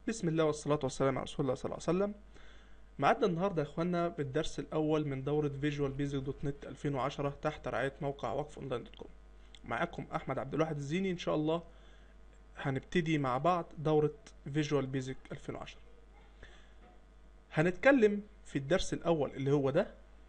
بسم الله والصلاة والسلام على رسول الله صلى الله عليه وسلم معادنا النهاردة يا اخوانا بالدرس الأول من دورة فيجوال بيزك دوت نت 2010 تحت رعاية موقع وقف اونلاين دوت كوم معاكم أحمد عبد الواحد الزيني إن شاء الله هنبتدي مع بعض دورة فيجوال بيزك 2010 هنتكلم في الدرس الأول اللي هو ده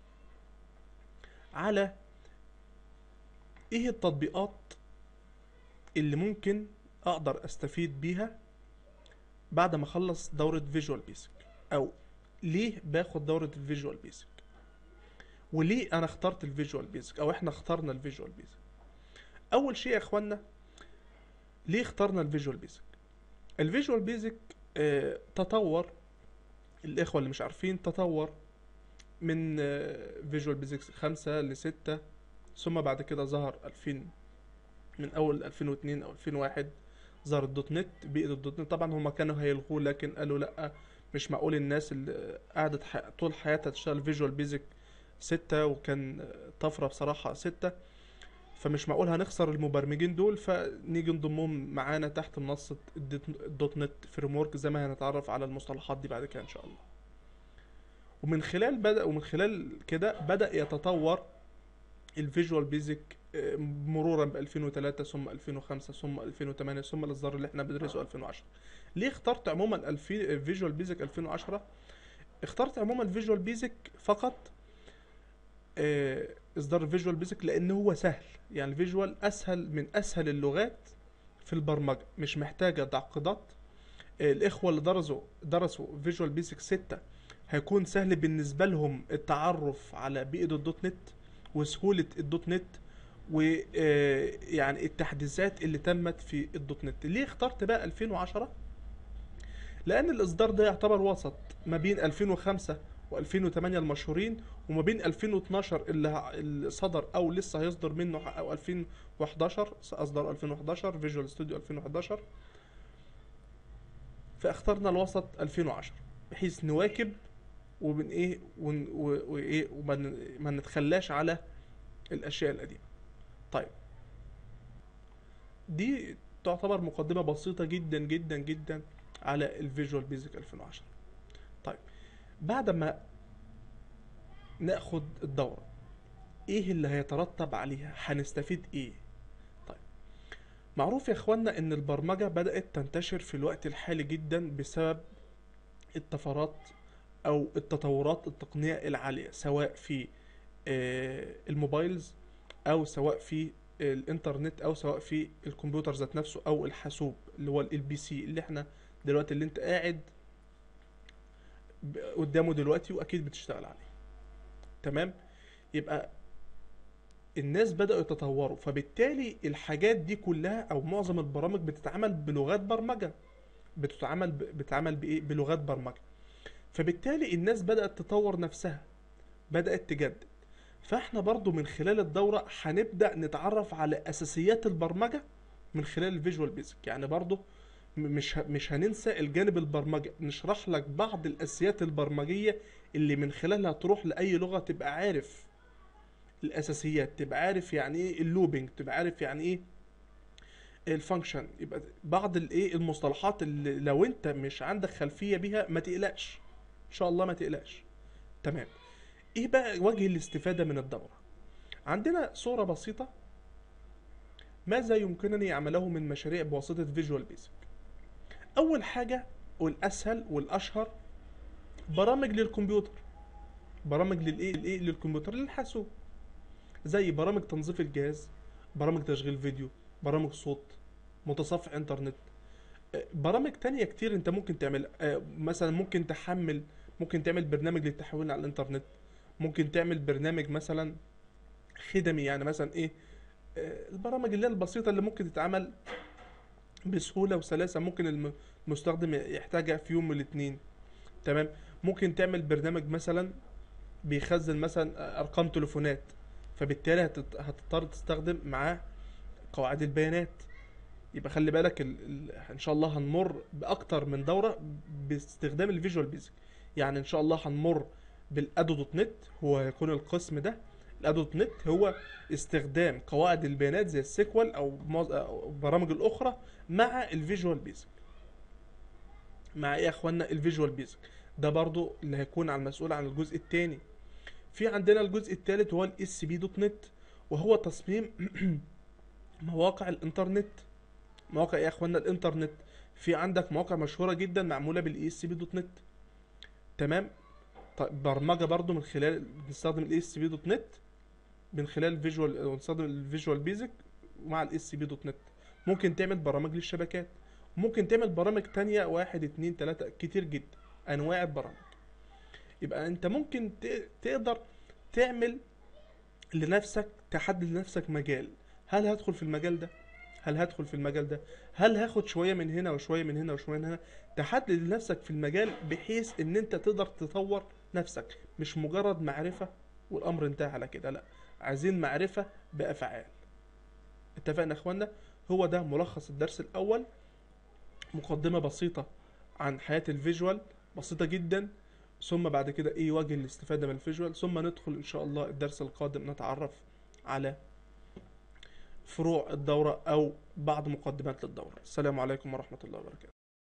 على ايه التطبيقات اللي ممكن اقدر استفيد بيها بعد ما اخلص دورة فيجوال بيزك او ليه باخد دورة الفيجوال بيزك وليه انا اخترت الفيجوال بيزك او احنا اخترنا الفيجوال بيزك اول شيء يا اخوانا ليه اخترنا الفيجوال بيزك الفيجوال بيزك آه تطور الاخوة اللي مش عارفين تطور من فيجوال بيزك خمسة لستة ثم بعد كده ظهر 2000 من اول 2002 او 2001 ظهر الدوت نت بيئة الدوت نت طبعا هما كانوا هيلغوه لكن قالوا لا مش معقول الناس اللي قعدت ح... طول حياتها تشتغل فيجوال بيزك ستة وكان طفرة بصراحة ستة فمش معقول هنخسر المبرمجين دول فنيجي نضمهم معانا تحت منصة الدوت نت فريم ورك زي ما هنتعرف على المصطلحات دي بعد كده ان شاء الله ومن خلال بدأ ومن خلال كده بدأ يتطور الفيجوال بيزك مرورا ب 2003 ثم 2005 ثم 2008 ثم الاصدار اللي احنا بندرسه 2010 ليه اخترت عموما الفيجوال بيزك 2010 اخترت عموما الفيجوال بيزك فقط اه اصدار الفيجوال بيزك لان هو سهل يعني الفيجوال اسهل من اسهل اللغات في البرمجه مش محتاجه تعقيدات اه الاخوه اللي درسوا درسوا فيجوال بيزك 6 هيكون سهل بالنسبه لهم التعرف على بيئه الدوت نت وسهوله الدوت نت ويعني التحديثات اللي تمت في الدوت نت ليه اخترت بقى 2010 لان الاصدار ده يعتبر وسط ما بين 2005 و2008 المشهورين وما بين 2012 اللي, اللي صدر او لسه هيصدر منه او 2011 اصدر 2011 فيجوال ستوديو 2011 فاخترنا الوسط 2010 بحيث نواكب وبن ايه ون وايه وما نتخلاش على الاشياء القديمه طيب دي تعتبر مقدمه بسيطه جدا جدا جدا على الفيجوال بيزك 2010 طيب بعد ما ناخد الدوره ايه اللي هيترتب عليها هنستفيد ايه طيب معروف يا اخوانا ان البرمجه بدات تنتشر في الوقت الحالي جدا بسبب الطفرات او التطورات التقنيه العاليه سواء في الموبايلز او سواء في الانترنت او سواء في الكمبيوتر ذات نفسه او الحاسوب اللي هو البي سي اللي احنا دلوقتي اللي انت قاعد قدامه دلوقتي واكيد بتشتغل عليه تمام يبقى الناس بدأوا يتطوروا فبالتالي الحاجات دي كلها او معظم البرامج بتتعمل بلغات برمجة بتتعمل بتتعمل بايه بلغات برمجة فبالتالي الناس بدأت تطور نفسها بدأت تجدد فاحنا برضو من خلال الدورة هنبدأ نتعرف على أساسيات البرمجة من خلال الفيجوال بيزك يعني برضو مش مش هننسى الجانب البرمجي نشرح لك بعض الأساسيات البرمجية اللي من خلالها تروح لأي لغة تبقى عارف الأساسيات تبقى عارف يعني إيه اللوبينج تبقى عارف يعني إيه الفانكشن يبقى بعض الايه المصطلحات اللي لو انت مش عندك خلفية بيها ما تقلقش ان شاء الله ما تقلقش تمام ايه بقى وجه الاستفادة من الدورة عندنا صورة بسيطة ماذا يمكنني عمله من مشاريع بواسطة فيجوال بيزك اول حاجة والاسهل والاشهر برامج للكمبيوتر برامج للايه للايه للكمبيوتر للحاسوب زي برامج تنظيف الجهاز برامج تشغيل فيديو برامج صوت متصفح انترنت برامج تانية كتير انت ممكن تعمل مثلا ممكن تحمل ممكن تعمل برنامج للتحويل على الانترنت ممكن تعمل برنامج مثلا خدمي يعني مثلا ايه البرامج اللي هي البسيطه اللي ممكن تتعمل بسهوله وسلاسه ممكن المستخدم يحتاجها في يوم من الاثنين تمام ممكن تعمل برنامج مثلا بيخزن مثلا ارقام تليفونات فبالتالي هتضطر تستخدم معاه قواعد البيانات يبقى خلي بالك ال ال ان شاء الله هنمر باكتر من دوره باستخدام الفيجوال بيزك يعني ان شاء الله هنمر بالادو دوت نت هو هيكون القسم ده الادو دوت نت هو استخدام قواعد البيانات زي السيكوال او البرامج الاخرى مع الفيجوال بيزك مع ايه يا اخوانا الفيجوال بيزك ده برضو اللي هيكون على المسؤول عن الجزء الثاني في عندنا الجزء الثالث هو الاس بي دوت نت وهو تصميم مواقع الانترنت مواقع ايه يا اخوانا الانترنت في عندك مواقع مشهوره جدا معموله بالاي اس بي دوت نت تمام طيب برمجه برضو من خلال بنستخدم الاي اس بي دوت نت من خلال الفيجوال بنستخدم الفيجوال بيزك مع الاس بي دوت نت ممكن تعمل برامج للشبكات ممكن تعمل برامج تانية واحد اتنين تلاتة كتير جدا انواع البرامج يبقى انت ممكن ت- تقدر تعمل لنفسك تحدد لنفسك مجال هل هدخل في المجال ده هل هدخل في المجال ده هل هاخد شويه من هنا وشويه من هنا وشويه من هنا تحدد لنفسك في المجال بحيث ان انت تقدر تطور نفسك مش مجرد معرفه والامر انتهى على كده لا عايزين معرفه بافعال اتفقنا يا اخوانا هو ده ملخص الدرس الاول مقدمه بسيطه عن حياه الفيجوال بسيطه جدا ثم بعد كده ايه وجه الاستفاده من الفيجوال ثم ندخل ان شاء الله الدرس القادم نتعرف على فروع الدورة أو بعض مقدمات للدورة السلام عليكم ورحمة الله وبركاته